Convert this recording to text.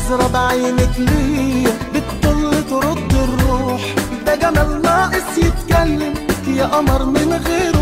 نظرة بعينك ليا بتطل ترد الروح ده جمال ناقص يتكلم يا قمر من غيره